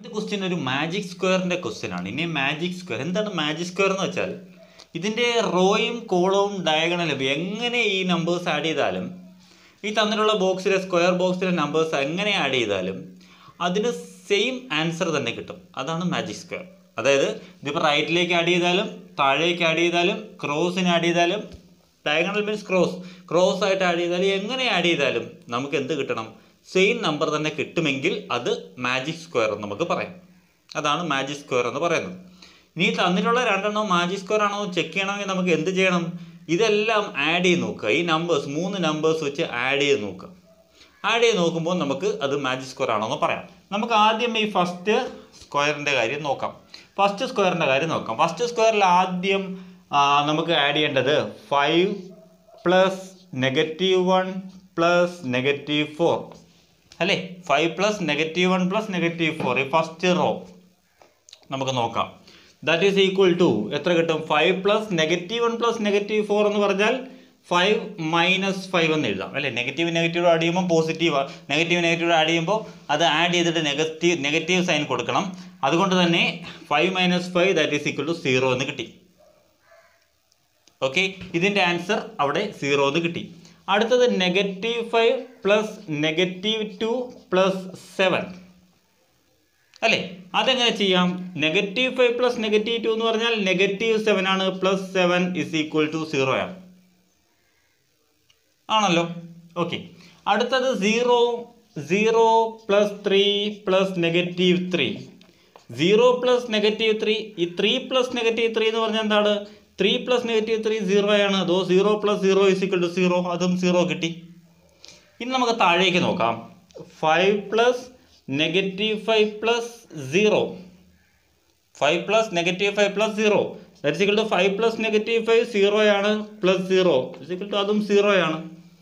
question ഒരു magic സ്ക്വയറിന്റെ question ആണ് ഇനി മാജിക് സ്ക്വയർ എന്താണ് മാജിക് സ്ക്വയർ എന്ന് വെച്ചാൽ ഇതിന്റെ റോയും കോളവും ഡയഗണലും എങ്ങനെ ഈ നമ്പേഴ്സ് ആഡ് ചെയ്താലും ഈ തന്നിട്ടുള്ള ബോക്സിലെ സ്ക്വയർ ബോക്സിലെ നമ്പേഴ്സ് എങ്ങനെ ആഡ് ചെയ്താലും അതിന് സെയിം ആൻസർ തന്നെ കിട്ടും അതാണ് മാജിക് സ്ക്വയർ അതായത് ഇതിപ്പോൾ റൈറ്റിലേക്ക് ആഡ് ചെയ്താലും താഴേക്ക് ആഡ് ചെയ്താലും ക്രോസിന് ആഡ് ചെയ്താലും ഡയഗണൽ മീൻസ് ക്രോസ് ക്രോസ് ആയിട്ട് ആഡ് ചെയ്താലും എങ്ങനെ ആഡ് ചെയ്താലും നമുക്ക് എന്ത് കിട്ടണം സെയിം നമ്പർ തന്നെ കിട്ടുമെങ്കിൽ അത് മാജിക് സ്ക്വയർ എന്ന് നമുക്ക് പറയാം അതാണ് മാജിക് സ്ക്വയർ എന്ന് പറയുന്നത് ഇനി തന്നിട്ടുള്ള രണ്ടെണ്ണം മാജിക് സ്ക്വയർ ആണോ ചെക്ക് ചെയ്യണമെങ്കിൽ നമുക്ക് എന്ത് ചെയ്യണം ഇതെല്ലാം ആഡ് ചെയ്ത് നോക്കുക ഈ നമ്പേഴ്സ് മൂന്ന് നമ്പേഴ്സ് വെച്ച് ആഡ് ചെയ്ത് നോക്കുക ആഡ് ചെയ്ത് നോക്കുമ്പോൾ നമുക്ക് അത് മാജിക് സ്ക്വയർ ആണോ എന്ന് പറയാം നമുക്ക് ആദ്യം ഈ ഫസ്റ്റ് സ്ക്വയറിൻ്റെ കാര്യം നോക്കാം ഫസ്റ്റ് സ്ക്വയറിൻ്റെ കാര്യം നോക്കാം ഫസ്റ്റ് സ്ക്വയറിൽ ആദ്യം ആ, നമുക്ക് ആഡ് ചെയ്യേണ്ടത് five plus negative one plus negative four അല്ലേ five plus negative one plus negative four ഈ ഫസ്റ്റ് റോ നമുക്ക് നോക്കാം ദാറ്റ് ഈസ് ഈക്വൽ ടു എത്ര കിട്ടും five plus negative one plus negative four എന്ന് പറഞ്ഞാൽ ഫൈവ് മൈനസ് ഫൈവ് എന്ന് എഴുതാം അല്ലേ നെഗറ്റീവ് നെഗറ്റീവ് ആഡ് ചെയ്യുമ്പോൾ പോസിറ്റീവ് നെഗറ്റീവ് നെഗറ്റീവ് ആഡ് ചെയ്യുമ്പോൾ അത് ആഡ് ചെയ്തിട്ട് നെഗറ്റീവ് നെഗറ്റീവ് സൈൻ കൊടുക്കണം അതുകൊണ്ട് തന്നെ five minus five that is equal to zero എന്ന് കിട്ടി ഓക്കെ ഇതിൻ്റെ ആൻസർ അവിടെ സീറോ എന്ന് കിട്ടി അടുത്തത് negative five plus negative two plus seven അല്ലേ അതെങ്ങനെ ചെയ്യാം negative five plus negative two എന്ന് പറഞ്ഞാൽ നെഗറ്റീവ് സെവൻ ആണ് plus seven is equal to zero ആണ് ആണല്ലോ ഓക്കെ അടുത്തത് zero zero plus three plus negative three zero plus negative three ഈ ത്രീ പ്ലസ് നെഗറ്റീവ് ത്രീ എന്ന് പറഞ്ഞാൽ എന്താണ് three plus negative three zero ആണ് അതോ zero plus zero is equal to zero അതും സീറോ കിട്ടി ഇനി നമുക്ക് താഴേക്ക് നോക്കാം five plus negative five plus zero five plus negative five plus zero that's equal to five plus negative five zero ആണ് plus zero is equal to അതും സീറോ ആണ്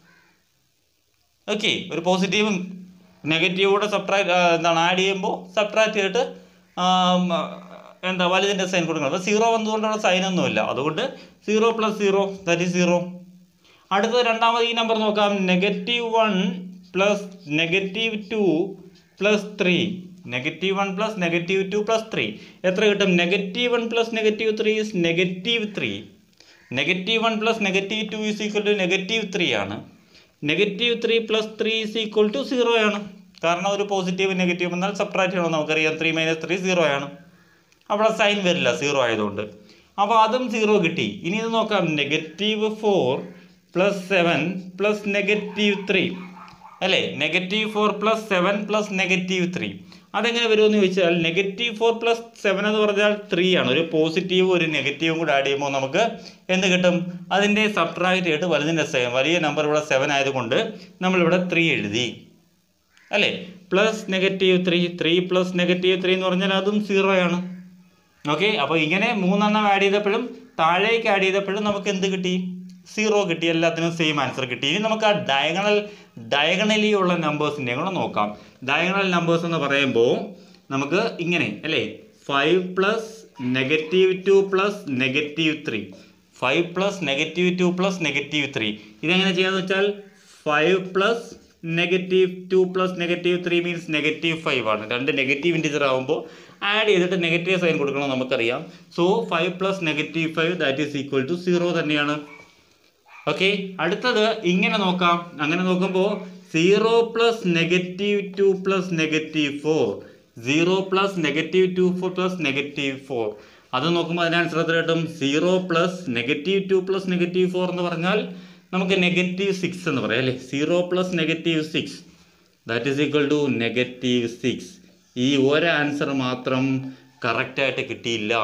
okay ഒരു പോസിറ്റീവും നെഗറ്റീവ് കൂടെ സബ്ട്രാക്ട് എന്താണ് ആഡ് ചെയ്യുമ്പോൾ സബ്ട്രാക്ട് ചെയ്തിട്ട് ആം, എന്താ വലുതിൻ്റെ സൈൻ കൊടുക്കണം അപ്പോൾ സീറോ വന്നതുകൊണ്ടുള്ള സൈനൊന്നുമില്ല അതുകൊണ്ട് zero plus zero that is zero അടുത്തത് രണ്ടാമത് ഈ നമ്പർ നോക്കാം negative one plus negative two plus three negative one plus negative two plus three എത്ര കിട്ടും negative one plus negative three is negative three negative one plus negative two is equal to negative three ആണ് negative three plus three is equal to zero ആണ് കാരണം ഒരു positive negative എന്നാൽ subtract ചെയ്യണം നമുക്കറിയാം three minus three zero ആണ് അവിടെ sign വരില്ല സീറോ ആയതുകൊണ്ട് അപ്പോൾ അതും സീറോ കിട്ടി ഇനി ഇത് നോക്കാം negative four plus seven plus negative three അല്ലേ negative four plus seven plus negative three അതെങ്ങനെ വരുമെന്ന് ചോദിച്ചാൽ നെഗറ്റീവ് ഫോർ പ്ലസ് സെവൻ എന്ന് പറഞ്ഞാൽ ത്രീ ആണ് ഒരു പോസിറ്റീവും ഒരു നെഗറ്റീവും കൂടെ ആഡ് ചെയ്യുമ്പോൾ നമുക്ക് എന്ത് കിട്ടും അതിൻ്റെ സബ്ട്രാക്ട് ചെയ്തിട്ട് വലുതിൻ്റെ സൈൻ വലിയ നമ്പർ ഇവിടെ സെവൻ ആയതുകൊണ്ട് നമ്മളിവിടെ ത്രീ എഴുതി അല്ലേ plus negative three three plus negative three എന്ന് പറഞ്ഞാൽ അതും സീറോ ആണ് ഓക്കെ അപ്പോൾ ഇങ്ങനെ മൂന്നെണ്ണം ആഡ് ചെയ്തപ്പോഴും താഴേക്ക് ആഡ് ചെയ്തപ്പോഴും നമുക്ക് എന്ത് കിട്ടി സീറോ കിട്ടി എല്ലാത്തിനും സെയിം ആൻസർ കിട്ടി ഇനി നമുക്ക് ആ ഡയഗണൽ ഡയഗണലി ഉള്ള നമ്പേഴ്സിൻ്റെ കൂടെ നോക്കാം ഡയഗണൽ നമ്പേഴ്സ് എന്ന് പറയുമ്പോൾ നമുക്ക് ഇങ്ങനെ അല്ലേ five plus negative two plus negative three five plus negative two plus negative three ഇതെങ്ങനെ ചെയ്യാന്ന് വെച്ചാൽ five plus negative two plus negative three means negative five ആണ് രണ്ട് നെഗറ്റീവ് ഇൻറ്റിജർ ആകുമ്പോൾ ആഡ് ചെയ്തിട്ട് നെഗറ്റീവ് സൈൻ കൊടുക്കണം നമുക്കറിയാം so five plus negative five that is equal to zero തന്നെയാണ് ഓക്കെ അടുത്തത് ഇങ്ങനെ നോക്കാം അങ്ങനെ നോക്കുമ്പോൾ zero plus negative two plus negative four zero plus negative to four plus negative four അത് നോക്കുമ്പോൾ അതിന് ആൻസർ എത്ര കിട്ടും zero plus negative two plus negative four എന്ന് പറഞ്ഞാൽ നമുക്ക് നെഗറ്റീവ് സിക്സ് എന്ന് പറയാം അല്ലേ zero plus negative six that is equal to negative six ഈ ഒരു ആൻസർ മാത്രം കറക്റ്റായിട്ട് കിട്ടിയില്ല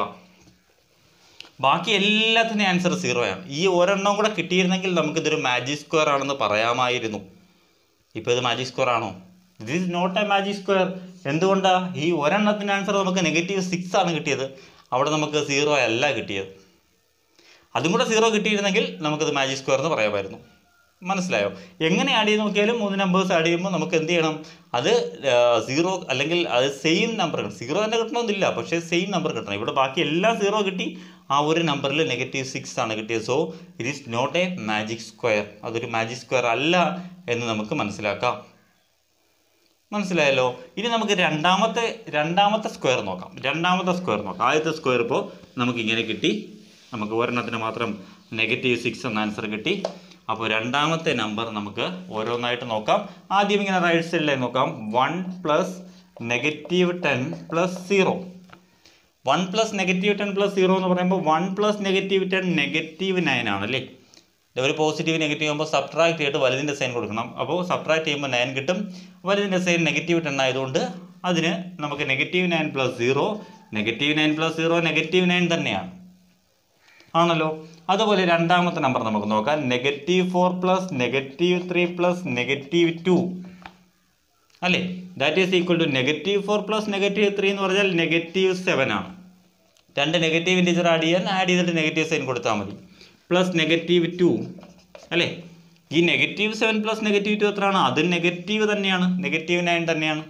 ബാക്കി എല്ലാത്തിനും ആൻസർ സീറോ ആണ് ഈ ഒരെണ്ണം കൂടെ കിട്ടിയിരുന്നെങ്കിൽ നമുക്കിതൊരു മാജിക് സ്ക്വയർ ആണെന്ന് പറയാമായിരുന്നു ഇപ്പോൾ ഇത് മാജിക് സ്ക്വയർ ആണോ this is not a magic square എന്തുകൊണ്ടാ ഈ ഒരെണ്ണത്തിൻ്റെ ആൻസർ നമുക്ക് നെഗറ്റീവ് സിക്സ് ആണ് കിട്ടിയത് അവിടെ നമുക്ക് സീറോ അല്ല കിട്ടിയത് അതും കൂടെ സീറോ കിട്ടിയിരുന്നെങ്കിൽ നമുക്കത് മാജിക് സ്ക്വയർ എന്ന് പറയാമായിരുന്നു മനസ്സിലായോ എങ്ങനെ ആഡ് ചെയ്ത് നോക്കിയാലും മൂന്ന് നമ്പേഴ്സ് ആഡ് ചെയ്യുമ്പോൾ നമുക്ക് എന്ത് ചെയ്യണം അത് സീറോ അല്ലെങ്കിൽ അത് സെയിം നമ്പർ സീറോ തന്നെ കിട്ടണമെന്നില്ല പക്ഷേ സെയിം നമ്പർ കിട്ടണം ഇവിടെ ബാക്കി എല്ലാം സീറോ കിട്ടി ആ ഒരു നമ്പറിൽ നെഗറ്റീവ് സിക്സ് ആണ് കിട്ടിയത് so it is not a magic square അതൊരു മാജിക് സ്ക്വയർ അല്ല എന്ന് നമുക്ക് മനസ്സിലാക്കാം മനസ്സിലായല്ലോ ഇനി നമുക്ക് രണ്ടാമത്തെ രണ്ടാമത്തെ സ്ക്വയർ നോക്കാം രണ്ടാമത്തെ സ്ക്വയർ നോക്കാം ആദ്യത്തെ സ്ക്വയർ ഇപ്പോൾ നമുക്ക് ഇങ്ങനെ കിട്ടി നമുക്ക് ഒരെണ്ണത്തിന് മാത്രം നെഗറ്റീവ് സിക്സ് എന്ന ആൻസർ കിട്ടി അപ്പോൾ രണ്ടാമത്തെ നമ്പർ നമുക്ക് ഓരോന്നായിട്ട് നോക്കാം ആദ്യം ഇങ്ങനെ റൈറ്റ് സൈഡിലേക്ക് നോക്കാം one plus negative ten plus zero one plus negative ten plus zero എന്ന് പറയുമ്പോൾ one plus negative ten negative nine ആണല്ലേ ഒരു പോസിറ്റീവ് നെഗറ്റീവ് ആകുമ്പോൾ സബ്ട്രാക്ട് ചെയ്തിട്ട് വലുതിൻ്റെ സൈൻ കൊടുക്കണം അപ്പോൾ സബ്ട്രാക്ട് ചെയ്യുമ്പോൾ നയൻ കിട്ടും വലുതിൻ്റെ സൈൻ നെഗറ്റീവ് ടെൻ ആയതുകൊണ്ട് അതിന് നമുക്ക് negative nine plus zero negative nine plus zero negative nine തന്നെയാണ് ആണല്ലോ അതുപോലെ രണ്ടാമത്തെ നമ്പർ നമുക്ക് നോക്കാം negative four plus negative three plus negative two അല്ലേ that is equal to negative four plus negative three എന്ന് പറഞ്ഞാൽ നെഗറ്റീവ് സെവൻ ആണ് രണ്ട് നെഗറ്റീവ് ഇൻറ്റീജർ ആഡ് ചെയ്യാൻ ആഡ് ചെയ്തിട്ട് നെഗറ്റീവ് സൈൻ കൊടുത്താൽ മതി പ്ലസ് നെഗറ്റീവ് ടു അല്ലേ ഈ negative seven plus negative two എത്രയാണ് അത് നെഗറ്റീവ് തന്നെയാണ് നെഗറ്റീവ് നയൻ തന്നെയാണ്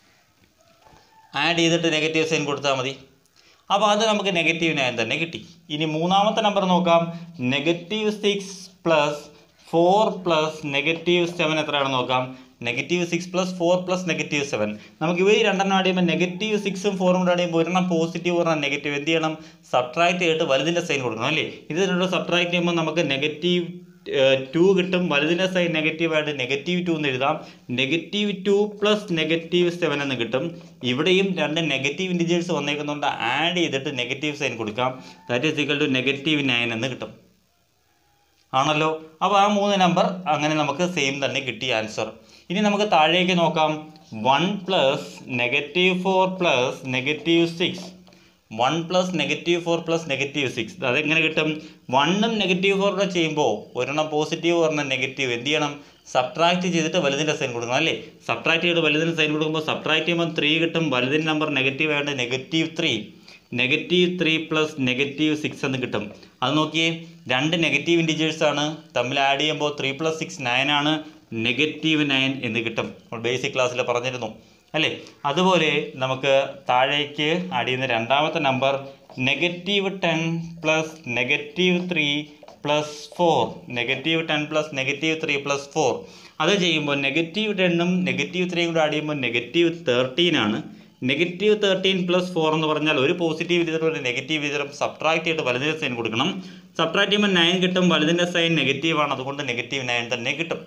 ആഡ് ചെയ്തിട്ട് നെഗറ്റീവ് സൈൻ കൊടുത്താൽ മതി അപ്പോൾ അത് നമുക്ക് നെഗറ്റീവ് നയൻ തന്നെ കിട്ടി ഇനി മൂന്നാമത്തെ നമ്പർ നോക്കാം negative six plus four plus negative seven എത്രയാണെന്ന് നോക്കാം negative six plus four plus negative seven നമുക്ക് ഇവർ രണ്ടെണ്ണം ആഡ് ചെയ്യുമ്പോൾ നെഗറ്റീവ് സിക്സും ഫോറും കൂടെ ആഡ് ചെയ്യുമ്പോൾ ഒരെണ്ണം പോസിറ്റീവ് ഒരെണ്ണം നെഗറ്റീവ് എന്ത് ചെയ്യണം സബ്ട്രാക്ട് ചെയ്തിട്ട് വലുതിൻ്റെ സൈൻ കൊടുക്കണം അല്ലേ ഇത് രണ്ടും സബ്ട്രാക്ട് ചെയ്യുമ്പോൾ നമുക്ക് നെഗറ്റീവ് ടു കിട്ടും വലുതിൻ്റെ സൈൻ നെഗറ്റീവ് ആയിട്ട് നെഗറ്റീവ് ടു എന്ന് എഴുതാം negative two plus negative seven എന്ന് കിട്ടും ഇവിടെയും രണ്ട് നെഗറ്റീവ് ഇൻറ്റിജേഴ്സ് വന്നേക്കുന്നതുകൊണ്ട് ആഡ് ചെയ്തിട്ട് നെഗറ്റീവ് സൈൻ കൊടുക്കാം that is equal to negative nine എന്ന് കിട്ടും ആണല്ലോ അപ്പോൾ ആ മൂന്ന് നമ്പർ അങ്ങനെ നമുക്ക് സെയിം തന്നെ കിട്ടിയ ആൻസർ ഇനി നമുക്ക് താഴേക്ക് നോക്കാം one plus negative four plus negative six one plus negative four plus negative six അതെങ്ങനെ കിട്ടും വണ്ണും നെഗറ്റീവ് ഫോറും ചെയ്യുമ്പോൾ ഒരെണ്ണം പോസിറ്റീവ് ഒരെണ്ണം നെഗറ്റീവ് എന്ത് ചെയ്യണം സബ്ട്രാക്ട് ചെയ്തിട്ട് വലുതിൻ്റെ സൈൻ കൊടുക്കണം അല്ലേ സബ്ട്രാക്ട് ചെയ്ത് വലുതിൻ്റെ സൈൻ കൊടുക്കുമ്പോൾ സബ്ട്രാക്ട് ചെയ്യുമ്പോൾ ത്രീ കിട്ടും വലുതിൻ്റെ നമ്പർ നെഗറ്റീവ് ആയതുകൊണ്ട് negative three negative three plus negative six എന്ന് കിട്ടും അത് നോക്കിയേ രണ്ട് നെഗറ്റീവ് ഇൻറ്റിജേഴ്സ് ആണ് തമ്മിൽ ആഡ് ചെയ്യുമ്പോൾ ത്രീ പ്ലസ് സിക്സ് നയൻ ആണ് നെഗറ്റീവ് നയൻ എന്ന് കിട്ടും ബേസിക് ക്ലാസ്സിൽ പറഞ്ഞിരുന്നു അല്ലേ അതുപോലെ നമുക്ക് താഴേക്ക് ആഡ് ചെയ്യുന്ന രണ്ടാമത്തെ number negative ten plus negative three plus four negative ten plus negative three plus four അത് ചെയ്യുമ്പോൾ നെഗറ്റീവ് ടെണ്ണും നെഗറ്റീവ് ത്രീയും കൂടെ ആഡ് ചെയ്യുമ്പോൾ നെഗറ്റീവ് തേർട്ടീൻ ആണ് നെഗറ്റീവ് തേർട്ടീൻ പ്ലസ് ഫോർ എന്ന് പറഞ്ഞാൽ ഒരു പോസിറ്റീവ് വിതരം ഒരു നെഗറ്റീവ് വിതരം സബ്ട്രാക്ട് ചെയ്തിട്ട് വലുതിൻ്റെ സൈൻ കൊടുക്കണം സബ്ട്രാക്ട് ചെയ്യുമ്പോൾ നയൻ കിട്ടും വലുതിൻ്റെ സൈൻ നെഗറ്റീവ് ആണ് അതുകൊണ്ട് നെഗറ്റീവ് നയൻ തന്നെ കിട്ടും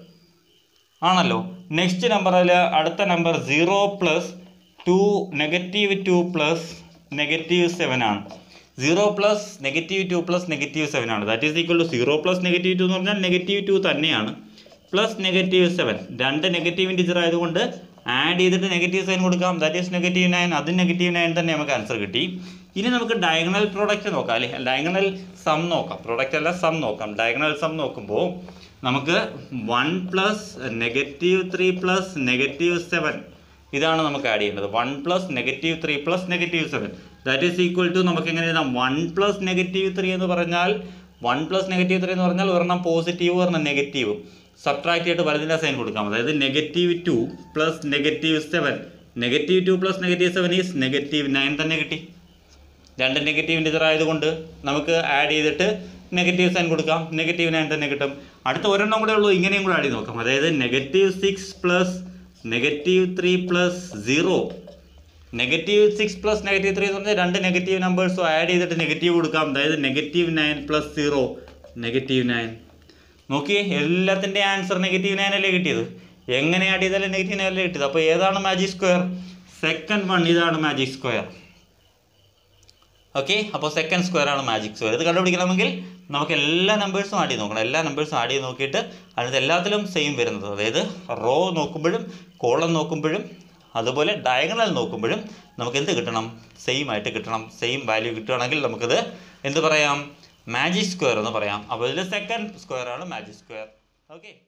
ആണല്ലോ നെക്സ്റ്റ് നമ്പറിൽ അടുത്ത number zero plus two negative two plus negative seven ആണ് zero plus negative two plus negative seven ആണ് that is equal to zero plus negative two എന്ന് പറഞ്ഞാൽ നെഗറ്റീവ് ടു തന്നെയാണ് പ്ലസ് നെഗറ്റീവ് സെവൻ രണ്ട് നെഗറ്റീവ് ഇൻറ്റിജർ ആയതുകൊണ്ട് add ചെയ്തിട്ട് negative sign കൊടുക്കാം that is negative nine അതും നെഗറ്റീവ് നയൻ തന്നെ നമുക്ക് ആൻസർ കിട്ടി ഇനി നമുക്ക് ഡയഗണൽ പ്രോഡക്റ്റ് നോക്കാം അല്ലേ ഡയഗണൽ സം നോക്കാം പ്രോഡക്റ്റ് അല്ല സം നോക്കാം ഡയഗണൽ സം നോക്കുമ്പോൾ നമുക്ക് one plus negative three plus negative seven ഇതാണ് നമുക്ക് ആഡ് ചെയ്യേണ്ടത് one plus negative three plus negative seven that is equal to നമുക്ക് എങ്ങനെ എഴുതാം വൺ പ്ലസ് നെഗറ്റീവ് ത്രീ എന്ന് പറഞ്ഞാൽ വൺ പ്ലസ് നെഗറ്റീവ് ത്രീ എന്ന് പറഞ്ഞാൽ ഒരെണ്ണം പോസിറ്റീവ് ഒരെണ്ണം നെഗറ്റീവ് സബ്ട്രാക്ട് ചെയ്തിട്ട് വലുതിൻ്റെ സൈൻ കൊടുക്കാം അതായത് negative two plus negative seven negative two plus negative seven is negative nine തന്നെ കിട്ടി രണ്ട് നെഗറ്റീവ് ഇൻറ്റിജർ ആയതുകൊണ്ട് നമുക്ക് ആഡ് ചെയ്തിട്ട് നെഗറ്റീവ് സൈൻ കൊടുക്കാം നെഗറ്റീവ് നയൻ തന്നെ കിട്ടും അടുത്ത ഒരെണ്ണം കൂടെ ഉള്ളൂ ഇങ്ങനെയും കൂടെ ആഡ് ചെയ്ത് നോക്കാം അതായത് negative six plus negative three plus zero negative six plus negative three എന്ന് പറഞ്ഞാൽ രണ്ട് നെഗറ്റീവ് നമ്പേഴ്സും ആഡ് ചെയ്തിട്ട് നെഗറ്റീവ് കൊടുക്കാം അതായത് negative nine plus zero negative nine നോക്കിയേ എല്ലാത്തിൻ്റെ ആൻസർ നെഗറ്റീവ് നയൻ അല്ലേ കിട്ടിയത് എങ്ങനെ ആഡ് ചെയ്താലും നെഗറ്റീവ് നയൻ അല്ലേ കിട്ടിയത് അപ്പോൾ ഏതാണ് മാജിക് സ്ക്വയർ സെക്കൻഡ് വൺ ഇതാണ് മാജിക് സ്ക്വയർ ഓക്കെ അപ്പോൾ സെക്കൻഡ് സ്ക്വയർ ആണ് മാജിക് സ്ക്വയർ ഇത് കണ്ടുപിടിക്കണമെങ്കിൽ നമുക്ക് എല്ലാ നമ്പേഴ്സും ആഡ് ചെയ്ത് നോക്കണം എല്ലാ നമ്പേഴ്സും ആഡ് ചെയ്ത് നോക്കിയിട്ട് അതിനകത്ത് എല്ലാത്തിലും സെയിം വരുന്നത് അതായത് റോ നോക്കുമ്പോഴും കോളം നോക്കുമ്പോഴും അതുപോലെ ഡയഗണൽ നോക്കുമ്പോഴും നമുക്ക് എന്ത് കിട്ടണം സെയിം ആയിട്ട് കിട്ടണം സെയിം വാല്യൂ കിട്ടുകയാണെങ്കിൽ നമുക്കത് എന്ത് പറയാം മാജിക് സ്ക്വയർ എന്ന് പറയാം അപ്പോൾ ഇതിൽ സെക്കൻഡ് സ്ക്വയർ ആണ് മാജിക് സ്ക്വയർ ഓക്കെ